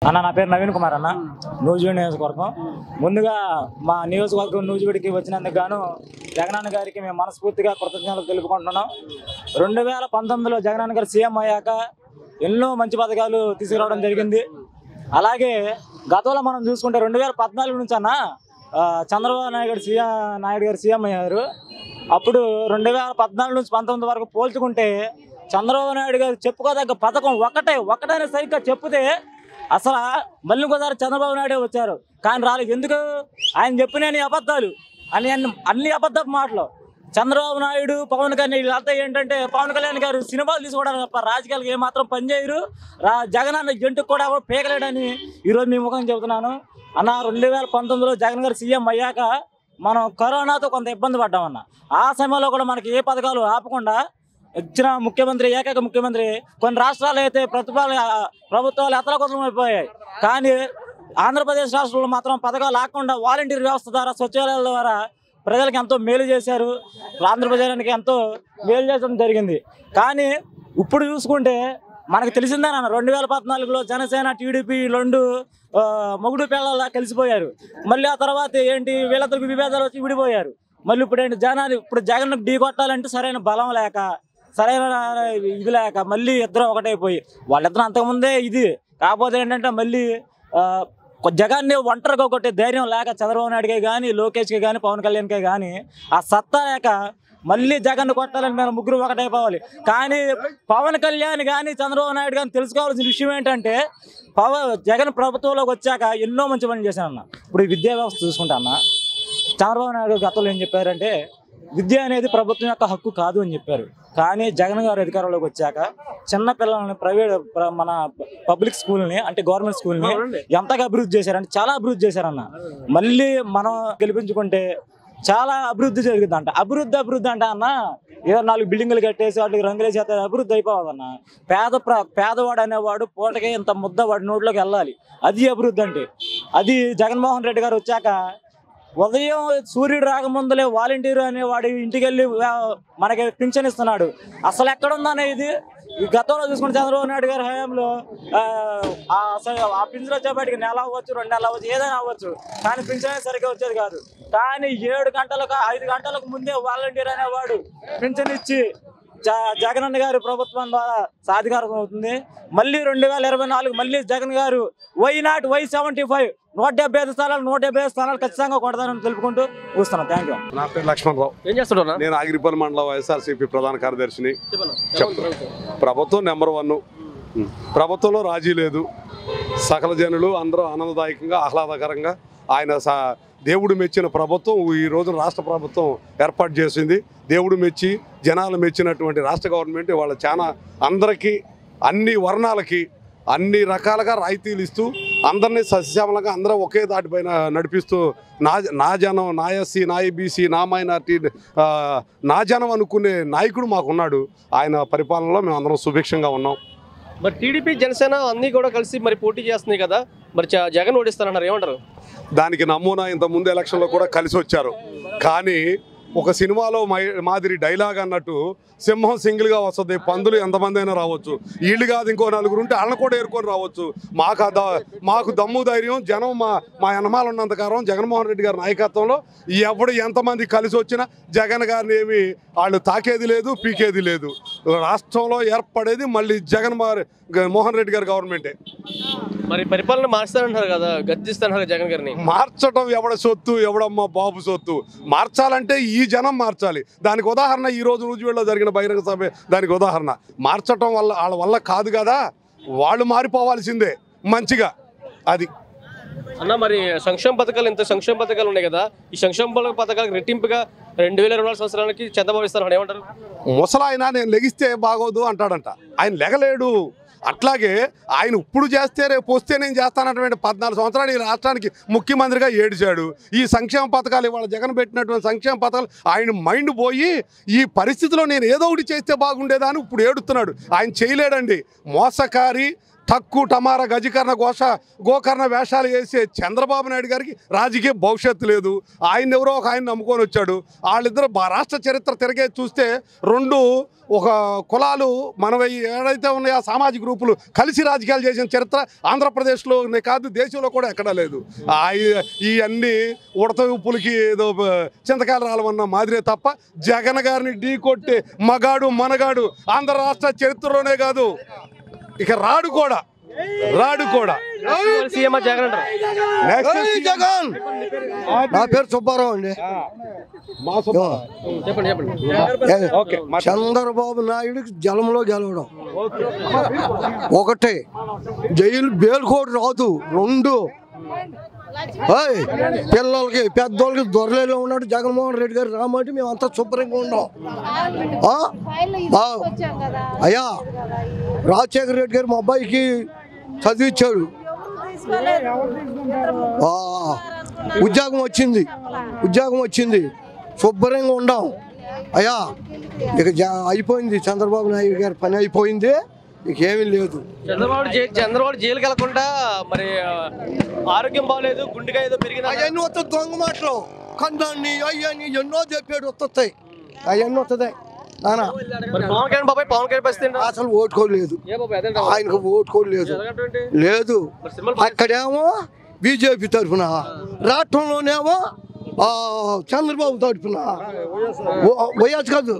అన్న నా పేరు నవీన్ కుమార్ అన్న నూజివీడ్ నియోజకవర్గం ముందుగా మా నియోజకవర్గం నూజివీడికి వచ్చినందుకు గాను జగనన్న గారికి మేము మనస్ఫూర్తిగా కృతజ్ఞతలు తెలుపుకుంటున్నాం రెండు వేల పంతొమ్మిదిలో జగనన్న గారు సీఎం అయ్యాక ఎన్నో మంచి పథకాలు తీసుకురావడం జరిగింది అలాగే గతంలో మనం చూసుకుంటే రెండు వేల పద్నాలుగు నుంచి అన్న ఆ, చంద్రబాబు నాయుడు గారు సీఎం నాయుడు గారు సీఎం అయ్యారు అప్పుడు రెండు వేల పద్నాలుగు నుంచి పంతొమ్మిది వరకు పోల్చుకుంటే చంద్రబాబు నాయుడు గారు చెప్పుకోదగ్గ పథకం ఒకటే ఒకటైనా సరిగ్గా చెప్తే అసలు మళ్ళీ ఇంకోసారి చంద్రబాబు నాయుడే వచ్చారు కానీ రాలేదు ఎందుకు ఆయన చెప్పిన అబద్ధాలు అని అన్ని అన్ని అబద్ధపు మాటలు చంద్రబాబు నాయుడు పవన్ కళ్యాణ్ వీళ్ళంతా ఏంటంటే పవన్ కళ్యాణ్ గారు సినిమాలు తీసుకోవడానికి తప్ప రాజకీయాలకు ఏమాత్రం పనిచేయరు రా జగన్ అన్న జంటుకు కూడా ఎవరు పీకలేడని ఈరోజు మీ ముఖం చెబుతున్నాను అన్న రెండు వేల పంతొమ్మిదిలో జగన్ గారు సీఎం అయ్యాక మనం కరోనాతో కొంత ఇబ్బంది పడ్డామన్న ఆ సమయంలో కూడా మనకి ఏ పథకాలు ఆపకుండా ఇచ్చిన ముఖ్యమంత్రి ఏకైక ముఖ్యమంత్రి కొన్ని రాష్ట్రాలు అయితే ప్రతిపాల ప్రభుత్వాలు ఎతలకొతం అయిపోయాయి కానీ ఆంధ్రప్రదేశ్ రాష్ట్రంలో మాత్రం పథకాలు ఆకుండా వాలంటీర్ వ్యవస్థ ద్వారా సచివాలయాల ద్వారా ప్రజలకు ఎంతో మేలు చేశారు ఆంధ్రప్రదేశానికి ఎంతో మేలు చేయడం జరిగింది కానీ ఇప్పుడు చూసుకుంటే మనకు తెలిసిందేనన్న రెండు వేల పద్నాలుగులో జనసేన టీడీపీ రెండు ఆ, మొగుడు పిల్లలా కలిసిపోయారు మళ్ళీ ఆ తర్వాత ఏంటి వీళ్ళిద్దరికి విభేదాలు వచ్చి విడిపోయారు మళ్ళీ ఇప్పుడు ఏంటి జనాలు ఇప్పుడు జగన్ ఢీ కొట్టాలంటే సరైన బలం లేక సరైన ఇది లేక మళ్ళీ ఇద్దరు ఒకటైపోయి వాళ్ళిద్దరు అంతకుముందే ఇది కాకపోతే ఏంటంటే మళ్ళీ ఆ, కొ- జగన్ని ఒంటరిగా కొట్టే ధైర్యం లేక చంద్రబాబు నాయుడుకే కానీ లోకేష్కి కానీ పవన్ కళ్యాణ్కే కానీ ఆ సత్తా లేక మళ్ళీ జగన్ కొట్టాలని మేము ముగ్గురు ఒకటైపోవాలి కానీ పవన్ కళ్యాణ్ కానీ చంద్రబాబు నాయుడు కానీ తెలుసుకోవాల్సిన విషయం ఏంటంటే పవన్ జగన్ ప్రభుత్వంలోకి వచ్చాక ఎన్నో మంచి పనులు చేశానన్న ఇప్పుడు ఈ విద్యా వ్యవస్థ చూసుకుంటా అన్న చంద్రబాబు నాయుడు గతంలో ఏం చెప్పారంటే విద్య అనేది ప్రభుత్వం యొక్క హక్కు కాదు అని చెప్పారు కానీ జగన్ గారు అధికారంలోకి వచ్చాక చిన్న పిల్లల్ని ప్రైవేట్ ప్ర- మన పబ్లిక్ స్కూల్ని అంటే గవర్నమెంట్ స్కూల్ని ఎంతగా అభివృద్ధి చేశారంటే చాలా అభివృద్ధి చేశారన్న మళ్ళీ మనం గెలిపించుకుంటే చాలా అభివృద్ధి జరుగుతుందంట అభివృద్ధి అభివృద్ధి అంటే అన్న ఏదో నాలుగు బిల్డింగులు కట్టేసి వాటికి రంగులు వేసి అభివృద్ధి అయిపోవద్దన్న పేద ప్ర పేదవాడు అనేవాడు పూటకే ఇంత ముద్ద వాడి నోట్లోకి వెళ్ళాలి అది అభివృద్ధి అంటే అది జగన్మోహన్ రెడ్డి గారు వచ్చాక ఉదయం సూర్యుడు రాకముందులే వాలంటీర్ అనేవాడు ఇంటికి వెళ్ళి వా- మనకి పింఛన్ ఇస్తున్నాడు అసలు ఎక్కడ ఉందనే ఇది ఈ గతంలో చూసుకుంటే చంద్రబాబు నాయుడు గారి హయాంలో ఆ, ఆ అసలు ఆ పింఛన్ వచ్చేపాటికి నెల అవ్వచ్చు రెండు నెలలు అవ్వచ్చు ఏదైనా అవ్వచ్చు కానీ పింఛన్ సరిగ్గా వచ్చేది కాదు కానీ ఏడు గంటలకు ఐదు గంటలకు ముందే వాలంటీర్ అనేవాడు పింఛన్ ఇచ్చి జ- జగనన్న గారి ప్రభుత్వం ద్వారా సాధికారం అవుతుంది మళ్ళీ రెండు వేల ఇరవై నాలుగు మళ్ళీ జగన్ గారు why not why seventy five నూట డెబ్బై ఐదు స్థానాలు నూట డెబ్బై ఐదు స్థానాలు ఖచ్చితంగా కొడతానని తెలుపుకుంటూ చూస్తున్నాను థ్యాంక్ యూ నా పేరు లక్ష్మణరావు ఏం చేస్తుంటారా నేను ఆగిరిపల్లి మండలం వైఎస్ఆర్సీపీ ప్రధాన కార్యదర్శిని ప్రభుత్వం నెంబర్ వన్ ప్రభుత్వంలో రాజీ లేదు సకల జనులు అందరూ ఆనందదాయకంగా ఆహ్లాదకరంగా ఆయన సా- దేవుడు మెచ్చిన ప్రభుత్వం ఈ రోజు రాష్ట్ర ప్రభుత్వం ఏర్పాటు చేసింది దేవుడు మెచ్చి జనాలు మెచ్చినటువంటి రాష్ట్ర గవర్నమెంట్ వాళ్ళ చాలా అందరికీ అన్ని వర్ణాలకి అన్ని రకాలుగా రాయితీలు ఇస్తూ అందరినీ సస్యశ్యామలంగా అందరూ ఒకే దాటిపైన నడిపిస్తూ నా నా జనం నా ఎస్సీ నా ఈబీసీ నా మైనార్టీ ఆ, నా జనం అనుకునే నాయకుడు మాకున్నాడు ఆయన పరిపాలనలో మేము అందరం సుభిక్షంగా ఉన్నాం మరి టీడీపీ జనసేన అన్ని కూడా కలిసి మరి పోటీ చేస్తున్నాయి కదా మరి చ- జగన్ ఓడిస్తారన్నారు ఏమంటారు దానికి నమూనా ఇంత ముందు ఎలక్షన్లో కూడా కలిసి వచ్చారు కానీ ఒక సినిమాలో మై- మాదిరి డైలాగ్ అన్నట్టు సింహం సింగిల్గా వస్తుంది పందులు ఎంతమంది అయినా రావచ్చు వీళ్ళు కాదు ఇంకో నలుగురు ఉంటే వాళ్ళని కూడా ఏరుకొని రావచ్చు మాకు ఆ ద- మాకు దమ్ము ధైర్యం జనం మా మా ఎనమాల ఉన్నంతకాలం జగన్మోహన్ రెడ్డి గారి నాయకత్వంలో ఎప్పుడు ఎంతమంది కలిసి వచ్చినా జగన్ గారిని ఏమి వాళ్ళు తాకేది లేదు పీకేది లేదు రాష్ట్రంలో ఏర్పడేది మళ్ళీ జగన్ మార్- మోహన్ రెడ్డి గారి గవర్నమెంటే మరి పరిపాలన మార్స్తారంటారు కదా గద్దిస్తారంటారు జగన్ గారిని మార్చటం ఎవడ సొత్తు ఎవడమ్మ బాబు సొత్తు మార్చాలంటే ఈ జనం మార్చాలి దానికి ఉదాహరణ ఈ రోజు నూజివేడులో జరిగిన బహిరంగ సభ దానికి ఉదాహరణ మార్చటం వల్ల వాళ్ళ వల్ల కాదు కదా వాళ్ళు మారిపోవాల్సిందే మంచిగా అది అన్న మరి సంక్షేమ పథకాలు ఇంత సంక్షేమ పథకాలు ఉన్నాయి కదా ఈ సంక్షేమ పథకాలకు రెట్టింపుగా రెండు వేల ఇరవై నాలుగు సంవత్సరానికి చంద్రబాబు ఇస్తారు ఏమంటారు ముసలాయన నేను లెగిస్తే బాగోదు అంటాడంట ఆయన లెగలేడు అట్లాగే ఆయన ఇప్పుడు చేస్తే రేపు వస్తే నేను చేస్తానటువంటి పద్నాలుగు సంవత్సరాలు ఈ రాష్ట్రానికి ముఖ్యమంత్రిగా ఏడిచాడు ఈ సంక్షేమ పథకాలు ఇవాళ జగన్ పెట్టినటువంటి సంక్షేమ పథకాలు ఆయన మైండ్ పోయి ఈ పరిస్థితిలో నేను ఏదో ఒకటి చేస్తే బాగుండేదా అని ఇప్పుడు ఏడుతున్నాడు ఆయన చేయలేడండి మోసకారి టక్కు టమారా గజకర్ణ ఘోష గోకర్ణ వేషాలు వేసే చంద్రబాబు నాయుడు గారికి రాజకీయ భవిష్యత్తు లేదు ఆయన ఎవరో ఒక ఆయన నమ్ముకొని వచ్చాడు వాళ్ళిద్దరు బా- రాష్ట్ర చరిత్ర తిరిగే చూస్తే రెండు ఒక కులాలు మనవి ఏదైతే ఉన్నాయో ఆ సామాజిక గ్రూపులు కలిసి రాజకీయాలు చేసిన చరిత్ర ఆంధ్రప్రదేశ్లోనే కాదు దేశంలో కూడా ఎక్కడా లేదు ఆ ఈ- ఈ అన్ని ఉడత ఉప్పులకి ఏదో బ- చింతకాయలు రాలమన్న మాదిరే తప్ప జగన్ గారిని ఢీ కొట్టే మగాడు మనగాడు ఆంధ్ర రాష్ట్ర చరిత్రలోనే కాదు ఇక రాడు కూడా రాడు కూడా సీఎం జగన్ అంటారు నెక్స్ట్ ఏయ్ జగన్ నా పేరు సుబ్బారావు అండి చెప్పండి చెప్పండి ఏ, ఓకే చంద్రబాబు నాయుడికి జలంలో గెలవడం ఒకటి జైలు బేల్కోట్ రాదు రెండు ఏయ్, పిల్లలకి పెద్దోళ్ళకి దొరలేలో ఉన్నాడు జగన్మోహన్ రెడ్డి గారు రామంటే మేము అంతా శుభ్రంగా ఉన్నాం ఆ? ఆ, అయ్యా రాజశేఖర రెడ్డి గారు మా అబ్బాయికి చదివించాడు ఆ, ఉద్యోగం వచ్చింది ఉద్యోగం వచ్చింది శుభ్రంగా ఉండాం అయ్యా ఇక జ- అయిపోయింది చంద్రబాబు నాయుడు గారి పని అయిపోయింది ఇక ఏమీ లేదు చంద్రబాబు జై- చంద్రబాబు జైలుకి వెళ్లకుండా మరి ఆ, ఆరోగ్యం బాగలేదు గుండెగా ఏదో పెరిగింది అవన్నీ వస్తాయి దొంగ మాటలు కన్నాన్ని అయ్యని ఎన్నో చెప్పాడు వస్తాయి అవన్నీ వస్తుంది నానా మరి పవన్ కళ్యాణ్ బాబాయ్ పవన్ కళ్యాణ్ పరిస్థితి ఏంటి? అసలు ఓటుకోలేదు ఏ బాబాయ్ అదే ఆయనకు ఓటుకోలేదు లేదు మరి సినిమాలు అక్కడేమో బీజేపీ తరఫున రాష్ట్రంలోనేమో ఆ, చంద్రబాబు తరఫున ఓ- వైఎస్ కాదు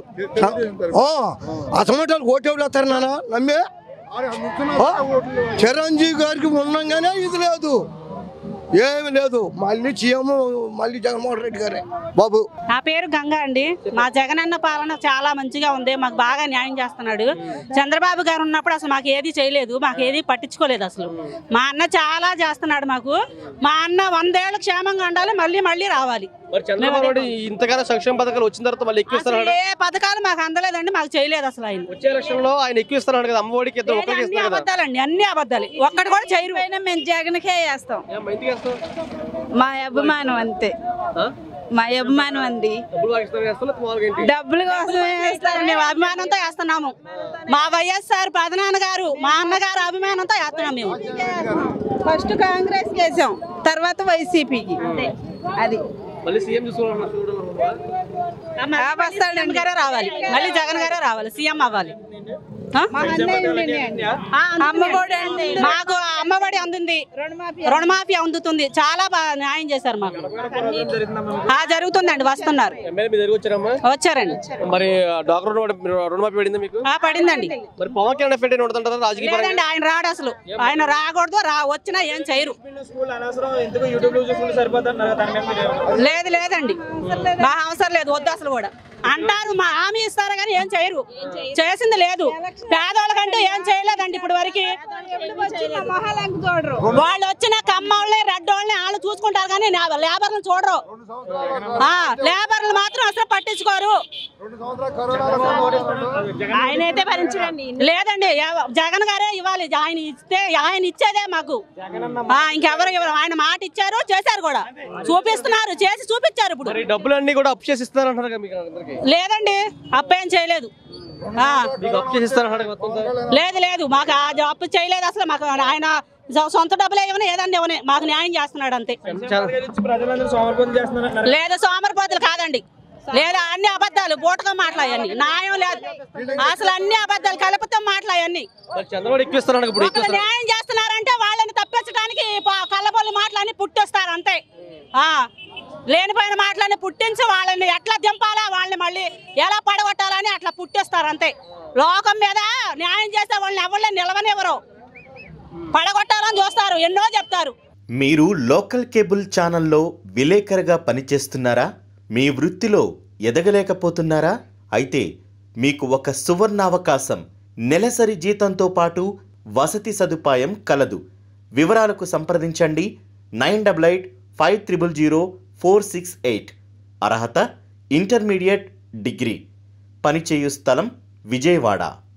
అసలు ఓటేవులు వస్తారు నాన్న నమ్మే ఆ, చిరంజీవి గారికి ఉన్నాగానే ఇది లేదు ఏమి లేదు మళ్ళీ సీఎం మళ్ళీ జగన్మోహన్ రెడ్డి గారే బాబు నా పేరు గంగా అండి మా జగనన్న పాలన చాలా మంచిగా ఉంది మాకు బాగా న్యాయం చేస్తున్నాడు చంద్రబాబు గారు ఉన్నప్పుడు అసలు మాకు ఏది చేయలేదు మాకు ఏది పట్టించుకోలేదు అసలు మా అన్న చాలా చేస్తున్నాడు మాకు మా అన్న వందేళ్ళు క్షేమంగా ఉండాలి మళ్ళీ మళ్ళీ రావాలి మరి చంద్రబాబు నాయుడు ఇంతగానో సంక్షేమ పథకాలు వచ్చిన తర్వాత మళ్ళీ ఎక్కువ అసలు ఇస్తాడు ఏ పథకాలు మాకు అందలేదండి మాకు చేయలేదు అసలు ఆయన వచ్చే ఎలక్షన్ లో ఆయన ఎక్కువ ఇస్తున్నాడు కదా అమ్మఒడికి ఇద్దరు లేదు, ఒకరికి అన్ని ఇస్తారు కదా అబద్ధాలండి అన్ని అబద్ధాలు ఒక్కటి కూడా చేయరు మేము జగన్కే వేస్తాం ఏమ్మా, ఎందుకు వేస్తావు? మా అభిమానం అంతే ఆ? మా అభిమానం అండి డబ్బులు బాగా ఇస్తారు వేస్తావు లేకపోతే మామూలుగా ఏంటి డబ్బుల కోసమే వేస్తాం మేము అభిమానంతో వేస్తున్నాము మా వైఎస్ఆర్ ప్రధాన గారు మా అన్నగారు అభిమానంతో వేస్తున్నాం మేము ఫస్ట్ కాంగ్రెస్ వేసాం తర్వాత వైసీపీకి అది మళ్ళీ సీఎం చూసుకోవాలన్నా చూడాలన్నా ఆ వస్తాడండి. జగన్ గారే రావాలి మళ్ళీ జగన్ గారే రావాలి సీఎం అవ్వాలి ఆ? మా అన్నయ్య ఉండండి. ఆ, అందుతుంది. అమ్మఒడి అండి. మాకు అమ్మఒడి అందుతుంది రుణమాఫీ అందుతుంది చాలా బాగా న్యాయం చేశారు మాకు ఆ జరుగుతుందండి వస్తున్నారు ఎమ్మెల్యే మీ దగ్గర వచ్చారమ్మా వచ్చారండి మరి డాక్టర్ రుణమాఫీ రుణమాఫీ పడింది మీకు ఆ పడిందండి మరి పవన్ కళ్యాణ్ ఎఫెక్ట్ ఉండదంటారా రాజకీయ పరంగా లేదండి ఆయన రాడు అసలు ఆయన రాకూడదు రా వచ్చినా ఏం చేయరు లేదు లేదండి మా అవసరం లేదు వద్దు అసలు కూడా అంటారు మా హామీ ఇస్తారు కానీ ఏం చేయరు చేసింది లేదు పేదోళ్ళకంటే ఏం చేయలేదండి ఇప్పుడు వరకు వాళ్ళు వచ్చిన కమ్మోళ్ళని రెడ్డోళ్ళని వాళ్ళు చూసుకుంటారు కానీ నా- లేబర్లను చూడరు ఆ, లేబర్లు మాత్రం అసలు పట్టించుకోరు ఆయన అయితే భరించడండి లేదండి ఎవ- జగన్ గారే ఇవ్వాలి ఆయన ఇస్తే ఆయన ఇచ్చేదే మాకు ఆ, ఇంకెవరు ఇవ్వరు ఆయన మాట ఇచ్చారు చేశారు కూడా చూపిస్తున్నారు చేసి చూపించారు ఇప్పుడు మరి డబ్బులన్నీ కూడా అప్ చేసి ఇస్తారంటారు కదా మీకు అందరికి లేదండి అప్పేం చేయలేదు ఆ, మీకు అప్ చేసి ఇస్తారంటారు మొత్తం అంతా? లేదు లేదు మాకు ఆ అప్పు చేయలేదు అసలు మాకు ఆయన సొ- సొంత డబ్బులు ఇవ్వని ఏదండి ఇవ్వని మాకు న్యాయం చేస్తున్నాడు అంతే లేదు సోమరిపోతులు కాదండి లేదా అన్ని అబద్ధాలు బూటగా మాట్లాడండి న్యాయం లేదు అసలు అన్ని అబద్ధాలు కలుపుతాం మాట్లాడండి మరి చంద్రబాబు ఎక్కువ ఇస్తారంట ఇప్పుడు ఎక్కువ ఒకరు ఇస్తారు న్యాయం చేస్తున్నారంటే వాళ్ళని తప్పించడానికి ప- కళ్ళబొల్లి మాటలన్నీ పుట్టిస్తారు అంతే ఆ లేనిపోయిన మాటలన్నీ పుట్టించి వాళ్ళని ఎట్లా దింపాలా వాళ్ళని మళ్ళీ ఎలా పడగొట్టాలని అట్లా పుట్టిస్తారు అంతే లోకం మీద న్యాయం చేస్తే వాళ్ళని ఎవరిని నిలవనివ్వరు పడగొట్టాలని చూస్తారు ఎన్నో చెప్తారు మీరు లోకల్ కేబుల్ ఛానల్లో విలేకరుగా పనిచేస్తున్నారా మీ వృత్తిలో ఎదగలేకపోతున్నారా అయితే మీకు ఒక సువర్ణావకాశం నెలసరి జీతంతో పాటు వసతి సదుపాయం కలదు వివరాలకు సంప్రదించండి nine double eight five triple zero four six eight అర్హత ఇంటర్మీడియట్ డిగ్రీ పనిచేయు స్థలం విజయవాడ